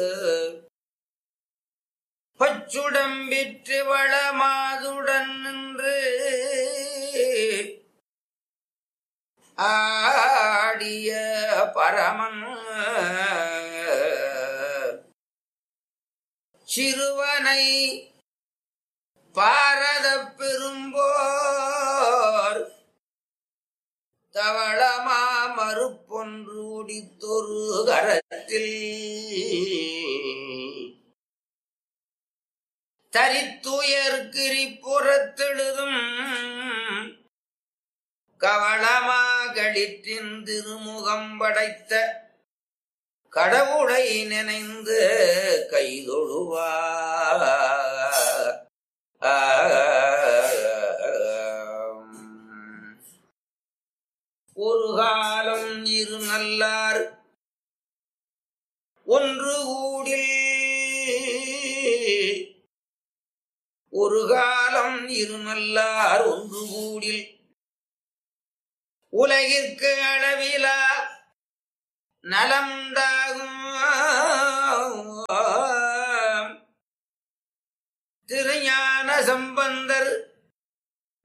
பச்சுடம்பிற்று வளமாதுடன் நின்று ஆடிய பரமன் சிறுவனை பாரத பெரும்போர் தவளமா மறுப்பொன்று உடித்தொரு கரத்தில் தரித்துயர் கிரிப்புறத்தெழுதும் கவளமா களிற்றின் திருமுகம் படைத்த கடவுளை நினைந்து கைதொழுவார் ஒரு காலம் இரு நல்லார் ஒன்று கூடில் ஒரு காலம் இரு நல்லார் ஒன்று கூடில் உலகிற்கு அளவிலா நலமுண்டாகும் திருஞான சம்பந்தர்